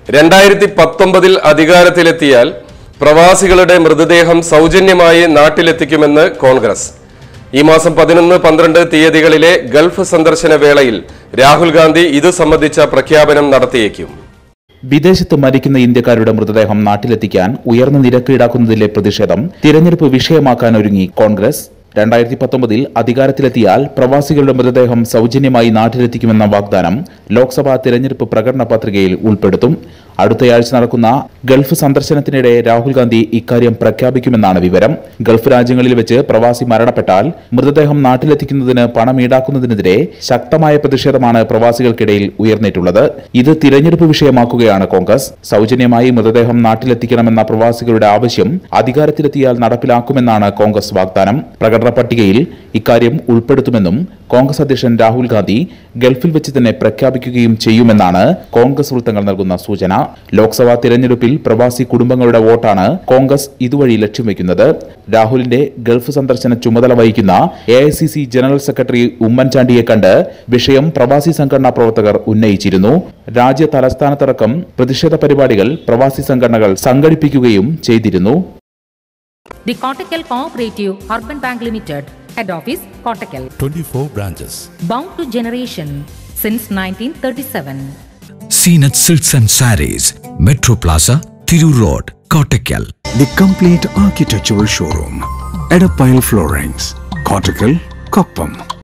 രണ്ടായിരത്തി പത്തൊമ്പതിൽ അധികാരത്തിലെത്തിയാൽ പ്രവാസികളുടെ മൃതദേഹം സൗജന്യമായി നാട്ടിലെത്തിക്കുമെന്ന് കോൺഗ്രസ് ഈ മാസം പതിനൊന്ന് പന്ത്രണ്ട് തീയതികളിലെ ഗൾഫ് സന്ദർശന വേളയിൽ രാഹുൽ ഗാന്ധി ഇതു സംബന്ധിച്ച പ്രഖ്യാപനം നടത്തിയേക്കും വിദേശത്ത് മരിക്കുന്ന ഇന്ത്യക്കാരുടെ മൃതദേഹം നാട്ടിലെത്തിക്കാൻ ഉയർന്ന നിരക്ക് ഈടാക്കുന്നതിലെ പ്രതിഷേധം തിരഞ്ഞെടുപ്പ് വിഷയമാക്കാൻ ഒരുങ്ങി കോൺഗ്രസ് രണ്ടായിരത്തി പത്തൊമ്പതിൽ അധികാരത്തിലെത്തിയാൽ പ്രവാസികളുടെ മൃതദേഹം സൗജന്യമായി നാട്ടിലെത്തിക്കുമെന്ന വാഗ്ദാനം ലോക്സഭാ തിരഞ്ഞെടുപ്പ് പ്രകടന പത്രികയിൽ ഉൾപ്പെടുത്തും അടുത്തയാഴ്ച നടക്കുന്ന ഗൾഫ് സന്ദർശനത്തിനിടെ രാഹുൽ ഗാന്ധി ഇക്കാര്യം പ്രഖ്യാപിക്കുമെന്നാണ് വിവരം ഗൾഫ് രാജ്യങ്ങളിൽ വെച്ച് പ്രവാസി മരണപ്പെട്ടാൽ മൃതദേഹം നാട്ടിലെത്തിക്കുന്നതിന് പണം ഈടാക്കുന്നതിനെതിരെ ശക്തമായ പ്രതിഷേധമാണ് പ്രവാസികൾക്കിടയിൽ ഉയർന്നിട്ടുള്ളത് ഇത് തിരഞ്ഞെടുപ്പ് വിഷയമാക്കുകയാണ് കോൺഗ്രസ് സൗജന്യമായി മൃതദേഹം നാട്ടിലെത്തിക്കണമെന്ന പ്രവാസികളുടെ ആവശ്യം അധികാരത്തിലെത്തിയാൽ നടപ്പിലാക്കുമെന്നാണ് കോൺഗ്രസ് വാഗ്ദാനം പ്രകടന പട്ടികയിൽ ഇക്കാര്യം ഉൾപ്പെടുത്തുമെന്നും കോൺഗ്രസ് അധ്യക്ഷൻ രാഹുൽ ഗാന്ധി ഗൾഫിൽ വെച്ച് തന്നെ പ്രഖ്യാപിക്കുകയും ചെയ്യുമെന്നാണ് കോൺഗ്രസ് വൃത്തങ്ങൾ നൽകുന്ന സൂചന ലോക്സഭാ തിരഞ്ഞെടുപ്പിൽ പ്രവാസി കുടുംബങ്ങളുടെ വോട്ടാണ് കോൺഗ്രസ് ഇതുവഴി ലക്ഷ്യം വെക്കുന്നത് രാഹുലിന്റെ ഗൾഫ് സന്ദർശന ചുമതല വഹിക്കുന്ന എ ജനറൽ സെക്രട്ടറി ഉമ്മൻചാണ്ടിയെ കണ്ട് വിഷയം പ്രവാസി സംഘടനാ പ്രവർത്തകർ ഉന്നയിച്ചിരുന്നു രാജ്യ തലസ്ഥാനത്തടക്കം പ്രതിഷേധ പരിപാടികൾ പ്രവാസി സംഘടനകൾ സംഘടിപ്പിക്കുകയും ചെയ്തിരുന്നു The Kottakkal Cooperative Urban Bank Limited, Head Office, Kottakkal. 24 branches. Bound to generation since 1937. Zeenath silks and sarees Metro Plaza Tirur road Kottakkal The complete architectural showroom. Edapile Floorings. Cortical, Koppam.